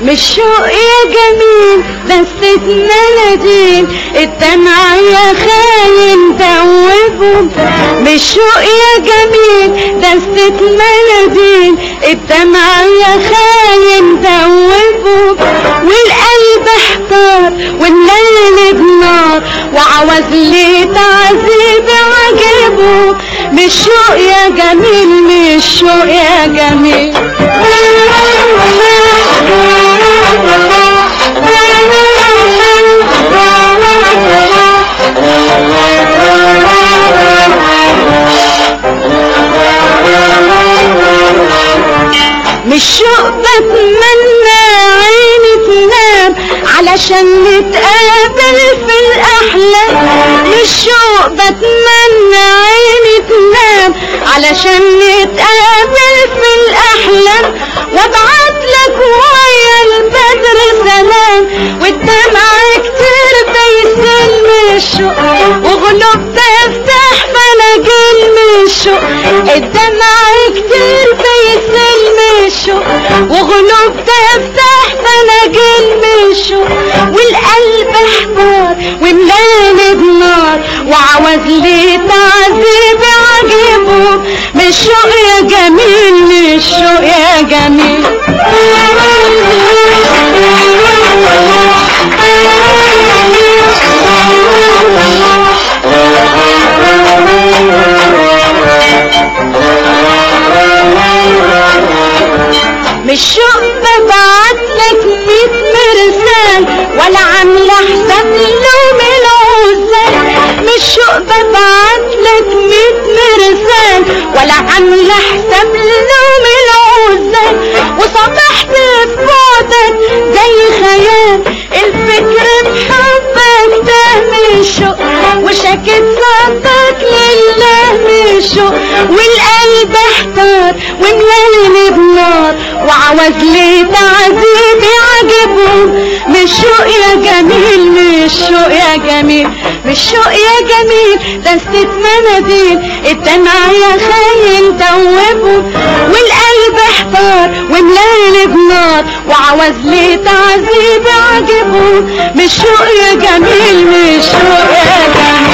مش شوق يا جميل دستة مناديل الدمع يا خاين دوبهم مش شوق يا جميل دستة مناديل الدمع يا خاين دوبهم والقلب احتار والليل بنار وعوز لي تعذيب عجبه مش شوق يا جميل مش شوق يا جميل مش شوق بتمنى عيني تنام علشان نتقابل في الأحلام مش شوق بتمنى عيني تنام علشان نتقابل في الأحلام وابعت لك ويا البدر سلام والدمع كتير بيسل من الشوق وغلوب تفتح فناجيل من الشوق الدمع كتير بيسل من الشوق وغلوب تفتح فناجيل من الشوق والقلب احتار وملاني بنار وعوز لي تعذيب عجيبه مش شوق يا جميل مش شوق يا جميل مش شوق ببعت لك ميت مرسال ولا عامله حساب لوم العزال مش شوق ببعت لك ميت مرسال ولا عامله حساب لوم العزال وصبحت ببعدك زي خيال الفكر بحبك ده من شوق وشكت صدق لله من شوق والقلب احتار وملاني بنار وعوز لي تعذيب يعجبهم مش شوق يا جميل مش شوق يا جميل مش شوق يا جميل دستة مناديل الدمع يا خاين دوبهم والقلب احتار وملاني بنار وعوز لي تعذيب يعجبهم مش شوق يا جميل مش شوق يا جميل